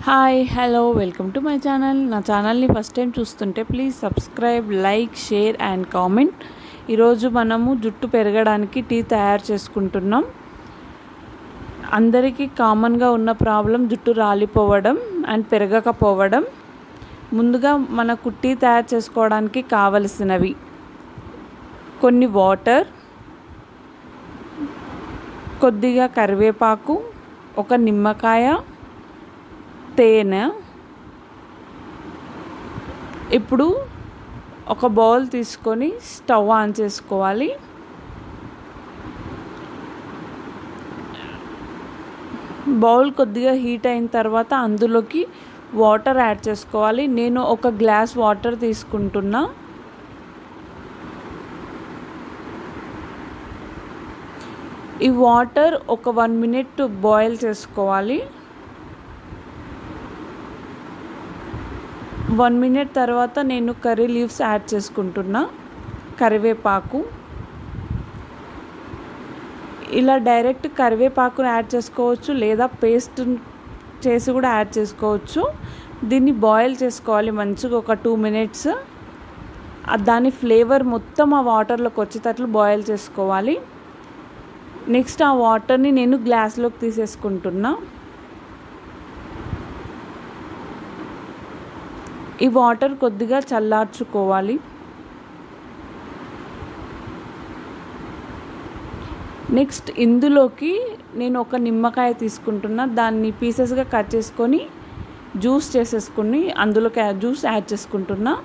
hi hello welcome to my channel నా ఛానల్ని first time చూస్తుంటే please subscribe like share and comment ఈరోజు మనము జుట్టు పెరగడానికి టీ తయారు చేసుకుంటున్నాం అందరికీ కామన్గా ఉన్న ప్రాబ్లం జుట్టు రాలిపోవడం అండ్ పెరగకపోవడం ముందుగా మనకు టీ తయారు చేసుకోవడానికి కావలసినవి కొన్ని వాటర్ కొద్దిగా కరివేపాకు ఒక నిమ్మకాయ తేనె ఇప్పుడు ఒక బౌల్ తీసుకొని స్టవ్ ఆన్ చేసుకోవాలి బౌల్ కొద్దిగా హీట్ అయిన తర్వాత అందులోకి వాటర్ యాడ్ చేసుకోవాలి నేను ఒక గ్లాస్ వాటర్ తీసుకుంటున్నా ఈ వాటర్ ఒక వన్ మినిట్ బాయిల్ చేసుకోవాలి వన్ మినిట్ తర్వాత నేను కర్రీ లీవ్స్ యాడ్ చేసుకుంటున్నా కరివేపాకు ఇలా డైరెక్ట్ కరివేపాకును యాడ్ చేసుకోవచ్చు లేదా పేస్ట్ చేసి కూడా యాడ్ చేసుకోవచ్చు దీన్ని బాయిల్ చేసుకోవాలి మంచిగా ఒక టూ మినిట్స్ దాని ఫ్లేవర్ మొత్తం ఆ వాటర్లోకి వచ్చేటట్లు బాయిల్ చేసుకోవాలి నెక్స్ట్ ఆ వాటర్ని నేను గ్లాస్లోకి తీసేసుకుంటున్నా ఈ వాటర్ కొద్దిగా చల్లార్చుకోవాలి నెక్స్ట్ ఇందులోకి నేను ఒక నిమ్మకాయ తీసుకుంటున్నా దాన్ని పీసెస్గా కట్ చేసుకొని జ్యూస్ చేసేసుకుని అందులోకి జ్యూస్ యాడ్ చేసుకుంటున్నా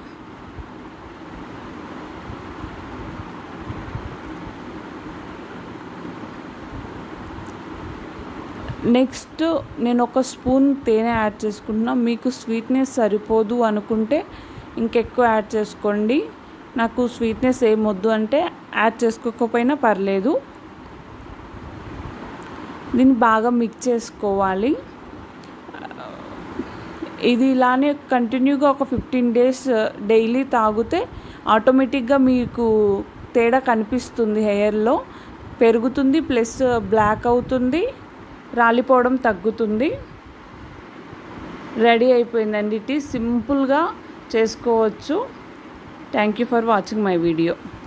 నెక్స్ట్ నేను ఒక స్పూన్ తేనె యాడ్ చేసుకుంటున్నా మీకు స్వీట్నెస్ సరిపోదు అనుకుంటే ఇంకెక్కువ యాడ్ చేసుకోండి నాకు స్వీట్నెస్ ఏం వద్దు అంటే యాడ్ చేసుకోకపోయినా పర్లేదు దీన్ని బాగా మిక్స్ చేసుకోవాలి ఇది ఇలానే కంటిన్యూగా ఒక ఫిఫ్టీన్ డేస్ డైలీ తాగితే ఆటోమేటిక్గా మీకు తేడా కనిపిస్తుంది హెయిర్లో పెరుగుతుంది ప్లస్ బ్లాక్ అవుతుంది రాలిపోవడం తగ్గుతుంది రెడీ అయిపోయిందండి ఇట్ ఈస్ సింపుల్గా చేసుకోవచ్చు thank you for watching my video